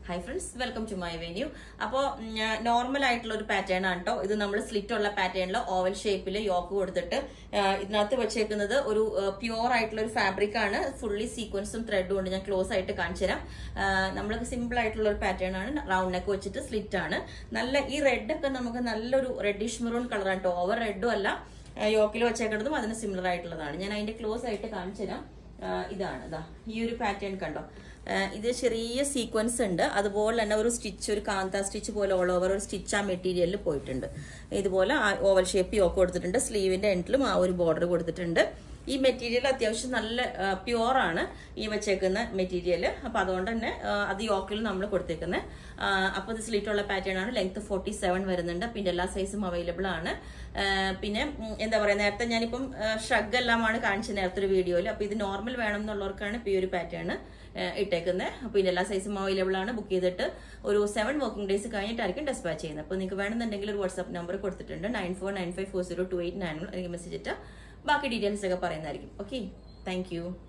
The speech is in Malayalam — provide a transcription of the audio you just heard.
hi friends welcome to my venue അപ്പോൾ നോർമൽ ആയിട്ടുള്ള ഒരു പാറ്റേൺ ആണ് കേട്ടോ ഇത് നമ്മൾ സ്ലിറ്റ് ഉള്ള പാറ്റേണിൽ ഓവൽ ഷേപ്പിൽ യോക്ക് കൊടുത്തിട്ട് ആ, ഇതിനകത്ത് വെച്ചേക്കുന്നത് ഒരു പ്യുവർ ആയിട്ടുള്ള ഒരു ഫാബ്രിക് ആണ് ഫുള്ളി സീക്വൻസും ത്രെഡും ഉണ്ട് ഞാൻ ക്ലോസ് ആയിട്ട് കാണിച്ചു തരാം നമ്മൾ സിമ്പിൾ ആയിട്ടുള്ള ഒരു പാറ്റേൺ ആണ് റൗണ്ട് നെക്ക് വെച്ചിട്ട് സ്ലിറ്റ് ആണ് നല്ല ഈ റെഡ് ഒക്കെ നമുക്ക് നല്ലൊരു റെഡിഷ് മെറൂൺ കളറാണ് കേട്ടോ ഓവർ റെഡും അല്ല യോക്കിൽ വെച്ചേക്കുന്നതും അതിന് സിമിലർ ആയിട്ടുള്ളതാണ് ഞാൻ അതിന്റെ ക്ലോസ് ആയിട്ട് കാണിച്ചു തരാം ആ, ഇതാണ് ഇതാ ഈ ഒരു പാറ്റേൺ കണ്ടോ ആ, ഇത് ചെറിയ സീക്വൻസ് ഉണ്ട് അതുപോലെ തന്നെ ഒരു സ്റ്റിച്ച് ഒരു കാന്ത സ്റ്റിച്ച് പോലെ ഓൾ ഓവർ ഒരു സ്റ്റിച്ച് ആ മെറ്റീരിയലിൽ പോയിട്ടുണ്ട് ഇതുപോലെ ഓവൽ ഷേപ്പ് യോക്ക് കൊടുത്തിട്ടുണ്ട് സ്ലീവിന്റെ എൻഡിലും ആ ഒരു ബോർഡർ കൊടുത്തിട്ടുണ്ട് ഈ മെറ്റീരിയൽ അത്യാവശ്യം നല്ല പ്യുവർ ആണ് ഈ വെച്ചേക്കുന്ന മെറ്റീരിയൽ അപ്പൊ അതുകൊണ്ട് തന്നെ ആ, അത് യോക്കിൽ നമ്മൾ കൊടുത്തേക്കുന്നത് അപ്പൊ ഇത് സ്ലീറ്റ് ഉള്ള പാറ്റേൺ ആണ് ലെങ്ത് ഫോർട്ടി സെവൻ വരുന്നുണ്ട് പിന്നെ എല്ലാ സൈസും അവൈലബിൾ ആണ് ആ, പിന്നെ ഉം, എന്താ പറയാ നേരത്തെ ഞാനിപ്പം ഷ്രഗ് എല്ലാമാണ് കാണിച്ചത് നേരത്തെ ഒരു വീഡിയോയിൽ അപ്പൊ ഇത് നോർമൽ വേണം എന്നുള്ളവർക്കാണ് ഇപ്പൊ ഈ ഒരു പാറ്റേൺ ഇട്ടേക്കുന്നത് അപ്പൊ ഇതിന്റെ എല്ലാ സൈസും അവൈലബിൾ ആണ് ബുക്ക് ചെയ്തിട്ട് ഒരു സെവൻ വർക്കിംഗ് ഡേയ്സ് കഴിഞ്ഞിട്ടായിരിക്കും ഡെസ്പാച്ച് ചെയ്യുന്നത് അപ്പൊ നിങ്ങൾക്ക് വേണമെന്നുണ്ടെങ്കിൽ ഒരു വാട്സ്ആപ്പ് നമ്പർ കൊടുത്തിട്ടുണ്ട് nine four nine five four zero two eight nine എനിക്ക് മെസ്സേജ് ഇട്ടാൽ ബാക്കി ഡീറ്റെയിൽസ് ഒക്കെ പറയുന്നതായിരിക്കും ഓക്കെ താങ്ക് യു